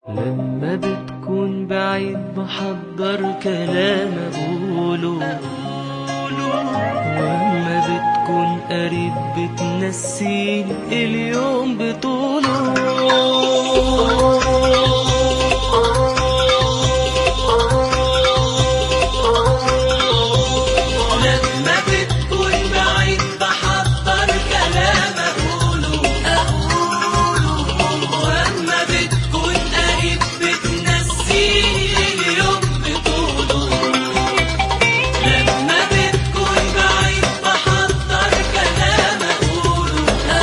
لما بتكون بعيد بحضر كلام أقوله وأما بتكون قريب بتنسيني اليوم بطوله لما بتكون بعيد بحضر كلام أقوله وأما بتكون قريب بتنسيني اليوم بطوله لما بتكون بعيد بحضر كلام أقوله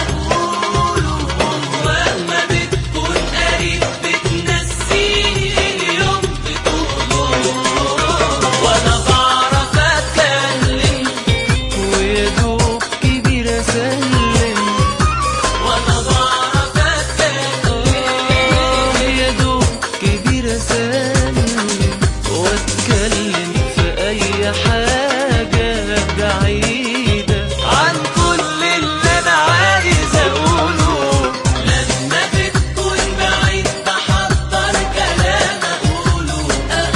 وأما بتكون قريب بتنسيني اليوم بطوله وأنا بعرف أتكلم ويا دوب كبير أسلم وأنا بعرف أتكلم يا دوب كبير أسلم وأتكلم في أي حاجة بعيدة عن كل اللي أنا عايز أقوله لما بتكون بعيد بحضر كلام أقوله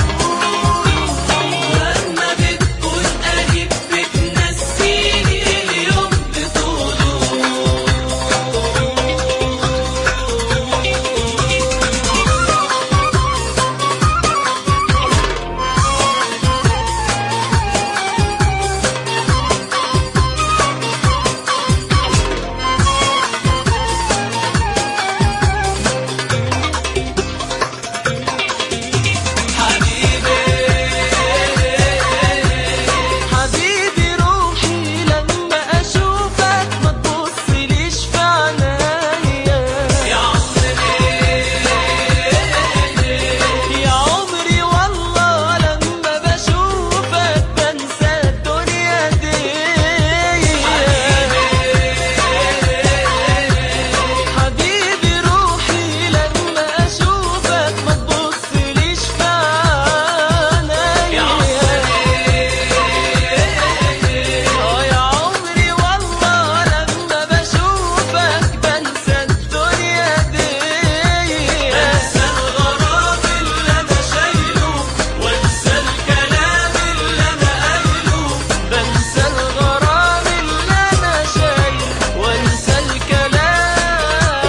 وأما بتكون قريب بتنسيني اليوم بطوله حبيبي روحي لما أشوفك ما تبصليش في عينيا يا عمري يا عمري والله لما بشوفك بنسى الدنيا دي حبيبي روحي لما أشوفك ما تبصليش في يا عينيا آه يا عمري والله لما بشوفك بنسى الدنيا دي انسى الغرام اللي انا شايله وانسى الكلام اللي انا قايله بنسى الغرام اللي انا شايل وانسى الكلام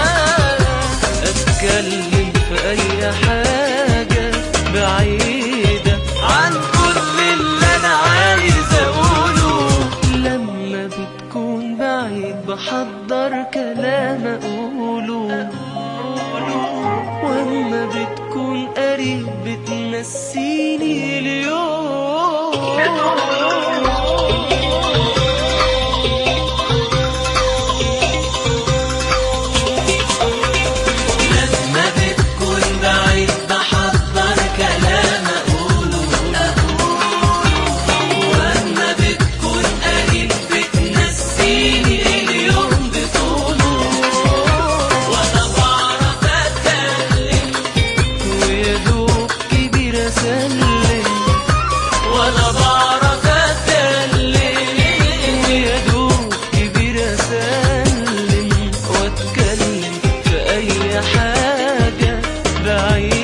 اتكلم في اي حاجة بعيدة عن كل اللي انا عايز اقوله لما بتكون بعيد بحضر كلام اقوله واما بتكون قريب بتنسيني اليوم لما بتكون بعيد بحضر كلام اقوله واما بتكون قريب بتنسيني اليوم بطوله وانا بعرف اتكلم ويا دوب كبير اسلم وانا بعرف اتكلم ويا دوب كبير اسلم واتكلم في اي حاجة بعيدة